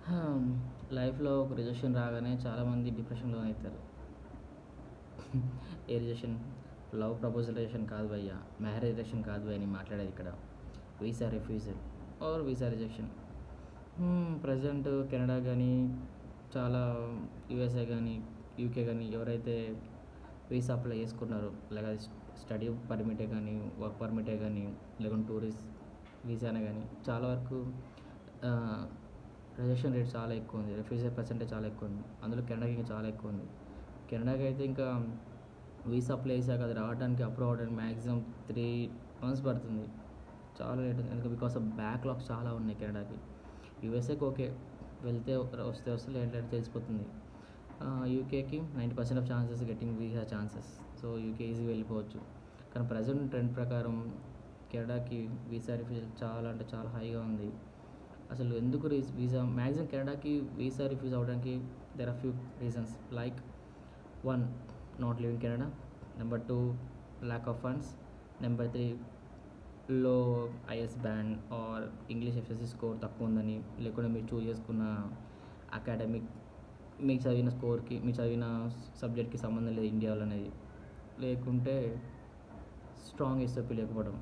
లైఫ్లో ఒక రిజెక్షన్ రాగానే చాలామంది డిప్రెషన్లో అవుతారు ఏ రిజెక్షన్ లవ్ ప్రపోజల్ రిజెక్షన్ కాదు భయ్య మ్యారేజ్ రిజెక్షన్ కాదు భయ్య నేను మాట్లాడేది ఇక్కడ visa refusal or visa rejection present Canada కానీ చాలా యూఎస్ఏ కానీ యూకే కానీ ఎవరైతే వీసా అప్లై చేసుకున్నారో లేక స్టడీ పర్మిటే కానీ వర్క్ పర్మిటే కానీ లేకుంటే టూరిస్ట్ వీసానే కానీ చాలా వరకు రిజెక్షన్ రేట్ చాలా ఎక్కువ ఉంది రిఫ్యూజల్ పర్సెంటేజ్ చాలా ఎక్కువ ఉంది అందులో కెనడాకి ఇంకా చాలా ఎక్కువ ఉంది కెనడాకి అయితే ఇంకా వీసా అప్లై చేశాక అది రావడానికి అప్రూవ్ అవ్వడానికి మ్యాక్సిమం త్రీ మంత్స్ పడుతుంది చాలా లేట్ ఉంది ఎందుకంటే బికాస్ ఆఫ్ బ్యాక్లాగ్స్ చాలా ఉన్నాయి కెనడాకి యూఎస్ఏకి ఓకే వెళ్తే వస్తే వస్తే లేట్ లేట్ తెలిసిపోతుంది యూకేకి ninety percent of chances getting visa chances so UK easy వెళ్ళిపోవచ్చు కానీ ప్రజెంట్ ట్రెండ్ ప్రకారం కెనడాకి వీసా రిఫ్యూజల్ చాలా అంటే చాలా హైగా ఉంది అసలు ఎందుకు రీస్ వీసా మ్యాక్సిమం కెనడాకి వీసా రిఫ్యూజ్ అవ్వడానికి there are few reasons like one not living Canada number two lack of funds number three low ఐఎస్ band or English FSC score తక్కువ ఉందని లేకుంటే మీరు చూస్ చేసుకున్న అకాడమిక్ మీకు చదివిన స్కోర్కి మీ చదివిన సబ్జెక్ట్కి సంబంధం లేదు ఇండియాలో అనేది లేకుంటే స్ట్రాంగ్ ఎస్ఓపి లేకపోవడం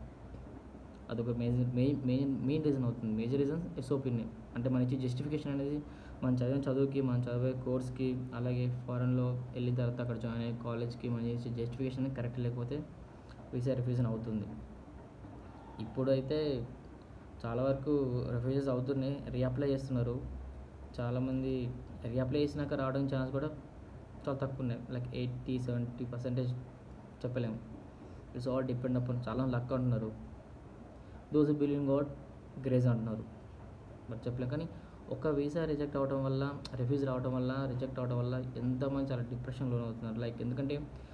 అదొక major main main main reason అవుతుంది మేజర్ రీజన్ ఎస్ఓపిని అంటే మన ఇచ్చే జస్టిఫికేషన్ అనేది మనం చదివిన చదువుకి మనం చదివే కోర్స్కి అలాగే ఫారెన్లో వెళ్ళిన తర్వాత అక్కడ జాయిన్ అయ్యే కాలేజ్కి మనం చేసే జస్టిఫికేషన్ కరెక్ట్ లేకపోతే వీసా రిఫ్యూజన్ అవుతుంది ఇప్పుడైతే చాలా వరకు రిఫ్యూజెస్ అవుతున్నాయి రీఅప్లై చేస్తున్నారు చాలామంది రీఅప్లై చేసినాక రావడం ఛాన్స్ కూడా చాలా తక్కువ ఉన్నాయి లైక్ ఎయిటీ సెవెంటీ పర్సెంటేజ్ చెప్పలేము ఇట్స్ ఆల్ డిపెండ్ అపాన్ చాలా లక్ అంటున్నారు దోస్ బిలీవింగ్ గాడ్ గ్రేజ్ అంటున్నారు బట్ చెప్పలేం కానీ ఒక వీసా రిజెక్ట్ అవడం వల్ల రిఫ్యూజ్ రావడం వల్ల రిజెక్ట్ అవడం వల్ల ఎంతమంది చాలా డిప్రెషన్ లోన్ అవుతున్నారు లైక్ ఎందుకంటే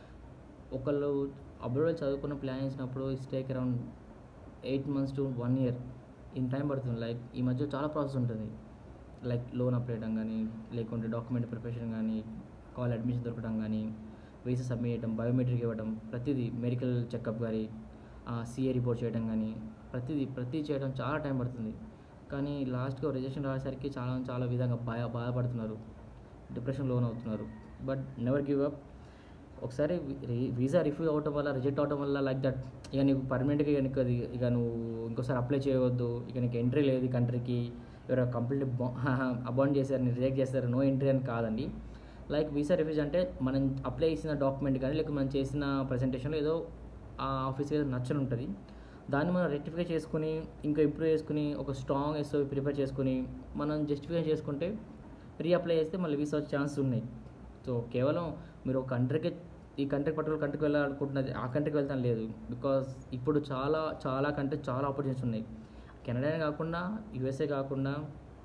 ఒకళ్ళు అబ్రాడ్ చదువుకున్న ప్లాన్ చేసినప్పుడు it's take around eight months to one year in time పడుతుంది లైక్ ఈ మధ్య చాలా ప్రాసెస్ ఉంటుంది లైక్ లోన్ అప్లై చేయడం కానీ లేకుంటే డాక్యుమెంట్ ప్రిపరేషన్ కానీ కాల్ అడ్మిషన్ దొరకడం కానీ వీసా సబ్మిట్ చేయడం బయోమెట్రిక్ ఇవ్వడం ప్రతిదీ మెడికల్ చెకప్ కానీ సిఏ రిపోర్ట్ చేయడం కానీ ప్రతిదీ ప్రతి చేయడం చాలా టైం పడుతుంది కానీ లాస్ట్గా రిజెక్షన్ రాసేసరికి చాలా చాలా విధంగా బాధ బాధపడుతున్నారు డిప్రెషన్ లోన్ అవుతున్నారు బట్ నెవర్ గివ్ అప్ ఒకసారి వీసా రిఫ్యూజ్ అవటం వల్ల రిజెక్ట్ అవటం వల్ల లైక్ దట్ ఇక నీకు పర్మనెంట్గా ఇక నీకు అది ఇక నువ్వు ఇంకోసారి అప్లై చేయవద్దు ఇక నీకు ఎంట్రీ లేదు ఈ కంట్రీకి ఎవరో కంప్లీట్ అబౌండ్ చేశారు రిజెక్ట్ చేస్తారు నో ఎంట్రీ అని కాదండి లైక్ వీసా రిఫ్యూజ్ అంటే మనం అప్లై చేసిన డాక్యుమెంట్ కానీ లేకపోతే మనం చేసిన ప్రజెంటేషన్లో ఏదో ఆ ఆఫీస్కి ఏదో నచ్చని ఉంటుంది దాన్ని మనం రెక్టిఫై చేసుకుని ఇంకా ఇంప్రూవ్ చేసుకుని ఒక స్ట్రాంగ్ ఎస్ఓ ప్రిపేర్ చేసుకుని మనం జస్టిఫై చేసుకుంటే రీఅప్లై చేస్తే మళ్ళీ వీసా వచ్చే ఛాన్స్ ఉన్నాయి సో కేవలం మీరు ఒక కంట్రీకి ఈ కంట్రీ పర్టికులర్ కంట్రీకి వెళ్ళాలనుకుంటున్నది ఆ కంట్రీకి వెళ్తాను లేదు బికాస్ ఇప్పుడు చాలా చాలా కంట్రీ చాలా ఆపర్చునిటీస్ ఉన్నాయి కెనడా కాకుండా యూఎస్ఏ కాకుండా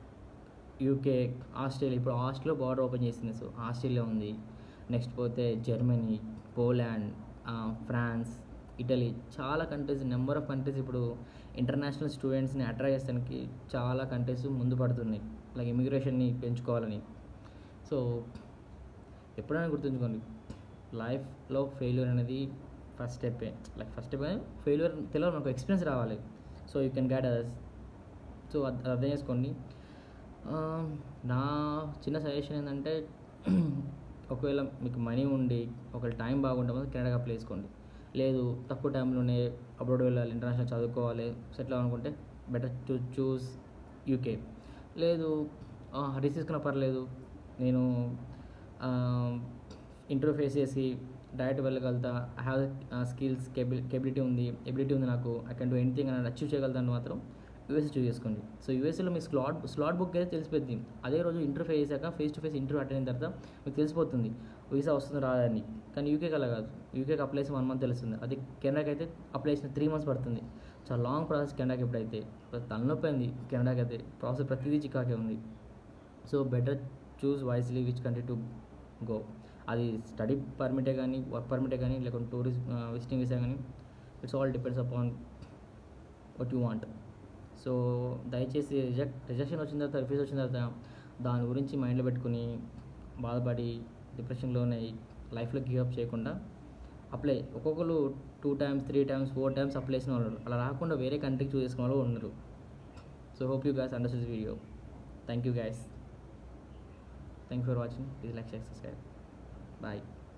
యూకే ఆస్ట్రేలియా ఇప్పుడు ఆస్ట్రేలియా బార్డర్ ఓపెన్ చేసింది సో ఆస్ట్రేలియా ఉంది నెక్స్ట్ పోతే జర్మనీ పోలాండ్ ఫ్రాన్స్ ఇటలీ చాలా కంట్రీస్ నెంబర్ ఆఫ్ కంట్రీస్ ఇప్పుడు ఇంటర్నేషనల్ స్టూడెంట్స్ని అట్రాక్ట్ చేసడానికి చాలా కంట్రీస్ ముందు పడుతున్నాయి లైక్ ఇమిగ్రేషన్ని పెంచుకోవాలని సో ఎప్పుడైనా గుర్తుంచుకోండి లైఫ్లో ఫెయిల్యూర్ అనేది ఫస్ట్ స్టెప్పే లైక్ ఫస్ట్ స్టెప్ ఫెయిల్యూర్ తెలియదు మనకు ఎక్స్పీరియన్స్ రావాలి so you can guide others so అది అర్థం చేసుకోండి నా చిన్న సజెషన్ ఏంటంటే ఒకవేళ మీకు మనీ ఉండి ఒకవేళ టైం బాగుంటే మాత్రం కెనడాకి అప్లై చేసుకోండి లేదు తక్కువ టైంలోనే అబ్రాడ్ వెళ్ళాలి ఇంటర్నేషనల్ చదువుకోవాలి సెటిల్ అవ్వాలనుకుంటే బెటర్ టు చూస్ యూకే లేదు రిస్క్ తీసుకున్న పర్లేదు నేను ఇంటర్వ్యూ ఫేస్ చేసి డైరెక్ట్ వెళ్ళగలుగుతా ఐ హ్యావ్ స్కిల్స్ కేబిల్ కేబిలిటీ ఉంది ఎబిలిటీ ఉంది నాకు ఐ కెన్ డూ ఎనీథింగ్ అని అచీవ్ చేయగలుగుతాను మాత్రం యూఎస్ఏ చూస్ చేసుకోండి సో యూఎస్ఏలో మీ స్లాట్ స్లాట్ బుక్ అయితే తెలిసిపోతుంది అదే రోజు ఇంటర్వ్యూ చేశాక face to face interview attend అయిన తర్వాత మీకు తెలిసిపోతుంది వీసా వస్తుంది రాదని కానీ యూకేకి అలా కాదు యూకేకి అప్లై చేసి వన్ మంత్ తెలుస్తుంది అది కెనడాకి అయితే అప్లై చేసిన త్రీ మంత్స్ పడుతుంది చాలా లాంగ్ ప్రాసెస్ కెనడాకి ఎప్పుడైతే తలనొప్పి అయింది కెనడాకి అయితే ప్రాసెస్ ప్రతిదీ చికాకే ఉంది so better choose wisely which country to go అది స్టడీ పర్మిటే కానీ వర్క్ పర్మిటే కానీ లేకుంటే టూరిస్ట్ విజిటింగ్ వీసా కానీ it's all depends upon what you want so దయచేసి రిజెక్ట్ రిజెక్షన్ వచ్చిన తర్వాత రిఫ్యూజ్ వచ్చిన తర్వాత దాని గురించి మైండ్లో పెట్టుకుని బాధపడి డిప్రెషన్లోనే లైఫ్లో గివ్ చేయకుండా అప్లై ఒక్కొక్కరు two times three times four times apply చేసిన వాళ్ళు అలా రాకుండా వేరే కంట్రీకి చూస్ చేసుకున్న వాళ్ళు ఉన్నారు so hope you guys understand video thank you guys thank for watching please like share subscribe bye